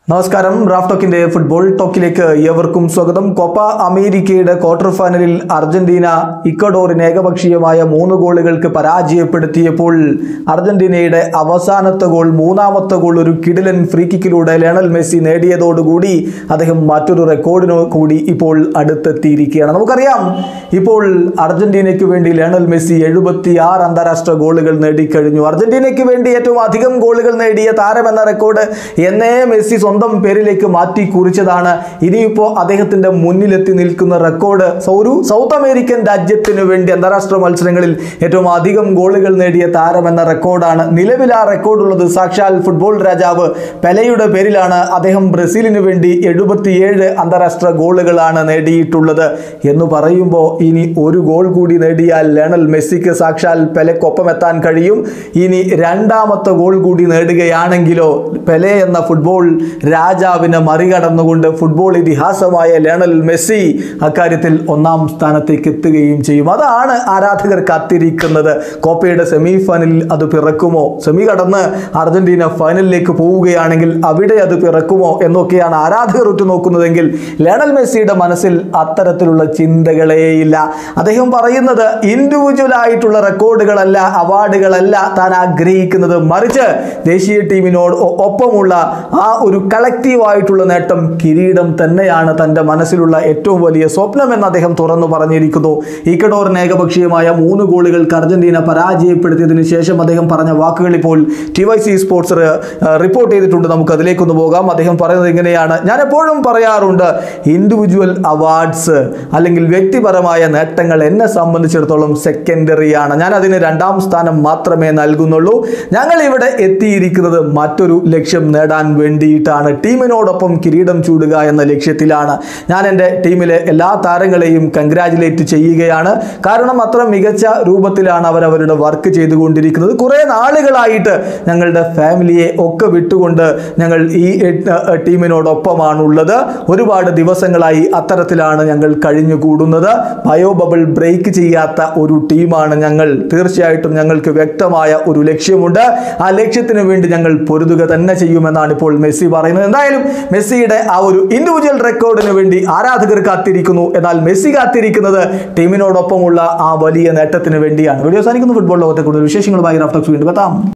നമസ്കാരം Raf ടോക്കിന്റെ football ടോക്കിലേക്ക് ഏവർക്കും സ്വാഗതം കോപ്പ അമേരിക്കയുടെ ക്വാർട്ടർ ഫൈനലിൽ അർജന്റീന ഇക്വഡോറിന് ഏകപക്ഷീയമായ മൂന്ന് ഗോളുകൾക്ക് പരാജയപ്പെടുത്തിയപ്പോൾ അർജന്റീനയുടെ അവസാനത്തെ ഗോൾ മൂന്നാമത്തെ ഗോൾ ഒരു കിടിലൻ ഫ്രീ കിക്കിലൂടെ ലയണൽ മെസ്സി നേടിയതോടുകൂടി അദ്ദേഹം മറ്റൊരു റെക്കോർഡിനു കൂടി ഇപ്പോൾ അടുത്തെത്തിയിരിക്കുകയാണ് നമുക്കറിയാം ഇപ്പോൾ അർജന്റീനയ്ക്ക് വേണ്ടി ലയണൽ മെസ്സി എഴുപത്തിയാറ് അന്താരാഷ്ട്ര ഗോളുകൾ നേടിക്കഴിഞ്ഞു അർജന്റീനയ്ക്ക് വേണ്ടി ഏറ്റവും അധികം ഗോളുകൾ നേടിയ താരമെന്ന റെക്കോർഡ് എന്നേ മെസ്സി സ്വന്തം പേരിലേക്ക് മാറ്റി കുറിച്ചതാണ് ഇനിയിപ്പോൾ അദ്ദേഹത്തിന്റെ മുന്നിലെത്തി നിൽക്കുന്ന റെക്കോർഡ് സൗ- ഒരു സൗത്ത് അമേരിക്കൻ രാജ്യത്തിന് വേണ്ടി അന്താരാഷ്ട്ര മത്സരങ്ങളിൽ ഏറ്റവും അധികം ഗോളുകൾ നേടിയ താരമെന്ന റെക്കോർഡാണ് നിലവിൽ ആ റെക്കോർഡുള്ളത് സാക്ഷാൽ ഫുട്ബോൾ രാജാവ് പെലയുടെ പേരിലാണ് അദ്ദേഹം ബ്രസീലിന് വേണ്ടി എഴുപത്തിയേഴ് അന്താരാഷ്ട്ര ഗോളുകളാണ് നേടിയിട്ടുള്ളത് എന്ന് പറയുമ്പോൾ ഇനി ഒരു ഗോൾ കൂടി നേടിയാൽ ലയണൽ മെസ്സിക്ക് സാക്ഷാൽ പെലക്കൊപ്പം എത്താൻ കഴിയും ഇനി രണ്ടാമത്തെ ഗോൾ കൂടി നേടുകയാണെങ്കിലോ പെലെ എന്ന ഫുട്ബോൾ രാജാവിനെ മറികടന്നുകൊണ്ട് ഫുട്ബോൾ ഇതിഹാസമായ ലയണൽ മെസ്സി അക്കാര്യത്തിൽ ഒന്നാം സ്ഥാനത്തേക്ക് എത്തുകയും ചെയ്യും അതാണ് ആരാധകർ കാത്തിരിക്കുന്നത് കോപ്പയുടെ സെമി ഫൈനലിൽ അത് പിറക്കുമോ സെമി കടന്ന് അർജന്റീന ഫൈനലിലേക്ക് പോവുകയാണെങ്കിൽ അവിടെ അത് പിറക്കുമോ എന്നൊക്കെയാണ് ആരാധകർ ഉറ്റുനോക്കുന്നതെങ്കിൽ ലയണൽ മെസ്സിയുടെ മനസ്സിൽ അത്തരത്തിലുള്ള ചിന്തകളേയില്ല അദ്ദേഹം പറയുന്നത് ഇൻഡിവിജ്വൽ ആയിട്ടുള്ള റെക്കോർഡുകളല്ല അവാർഡുകളല്ല താൻ ആഗ്രഹിക്കുന്നത് മറിച്ച് ദേശീയ ടീമിനോട് ഒ- ഒപ്പമുള്ള ആ ഒരു കളക്റ്റീവ് ആയിട്ടുള്ള നേട്ടം കിരീടം തന്നെയാണ് തൻ്റെ മനസ്സിലുള്ള ഏറ്റവും വലിയ സ്വപ്നം എന്ന് അദ്ദേഹം തുറന്നു പറഞ്ഞിരിക്കുന്നു ഈക്കഡോറിന് ഏകപക്ഷീയമായ മൂന്ന് ഗോളുകൾക്ക് അർജന്റീന പരാജയപ്പെടുത്തിയതിനു ശേഷം അദ്ദേഹം പറഞ്ഞ വാക്കുകൾ ഇപ്പോൾ T Y C sports report ചെയ്തിട്ടുണ്ട് നമുക്ക് അതിലേക്കൊന്ന് പോകാം അദ്ദേഹം പറയുന്നത് ഇങ്ങനെയാണ് ഞാൻ എപ്പോഴും പറയാറുണ്ട് ഇൻഡിവിജ്വൽ അവാർഡ്സ് അല്ലെങ്കിൽ വ്യക്തിപരമായ നേട്ടങ്ങൾ എന്നെ സംബന്ധിച്ചിടത്തോളം സെക്കൻഡറി ആണ് ഞാൻ അതിന് രണ്ടാം സ്ഥാനം മാത്രമേ നൽകുന്നുള്ളൂ ഞങ്ങൾ ഇവിടെ എത്തിയിരിക്കുന്നത് മറ്റൊരു ലക്ഷ്യം നേടാൻ വേണ്ടിയിട്ടാണ് ടീമിനോടൊപ്പം കിരീടം ചൂടുക എന്ന ലക്ഷ്യത്തിലാണ് ഞാൻ എൻ്റെ ടീമിലെ എല്ലാ താരങ്ങളെയും കൺഗ്രാജുലേറ്റ് ചെയ്യുകയാണ് കാരണം അത്ര മികച്ച രൂപത്തിലാണ് അവർ അവരുടെ വർക്ക് ചെയ്തുകൊണ്ടിരിക്കുന്നത് കുറേ നാളുകളായിട്ട് ഞങ്ങളുടെ ഫാമിലിയെ ഒക്കെ വിട്ടുകൊണ്ട് ഞങ്ങൾ ഈ എട്ട് ടീമിനോടൊപ്പമാണുള്ളത് ഒരുപാട് ദിവസങ്ങളായി അത്തരത്തിലാണ് ഞങ്ങൾ കഴിഞ്ഞുകൂടുന്നത് ബയോ ബബിൾ ബ്രേക്ക് ചെയ്യാത്ത ഒരു ടീമാണ് ഞങ്ങൾ തീർച്ചയായിട്ടും ഞങ്ങൾക്ക് വ്യക്തമായ ഒരു ലക്ഷ്യമുണ്ട് ആ ലക്ഷ്യത്തിന് വേണ്ടി ഞങ്ങൾ പൊരുതുക തന്നെ ചെയ്യുമെന്നാണ് ഇപ്പോൾ മെസ്സി പറയുന്നത് എന്തായാലും മെസ്സിയുടെ ആ ഒരു ഇൻഡിവിജ്വൽ റെക്കോർഡിന് വേണ്ടി ആരാധകർ കാത്തിരിക്കുന്നു എന്നാൽ മെസ്സി കാത്തിരിക്കുന്നത് ടീമിനോടൊപ്പമുള്ള ആ വലിയ നേട്ടത്തിന് വേണ്ടിയാണ് വീഡിയോ സാധിക്കുന്ന ഫുട്ബോൾ ലോകത്തെ കൂടുതൽ വിശേഷങ്ങളുമായി റാഫ്റ്റോക്സ് വീണ്ടും എത്താം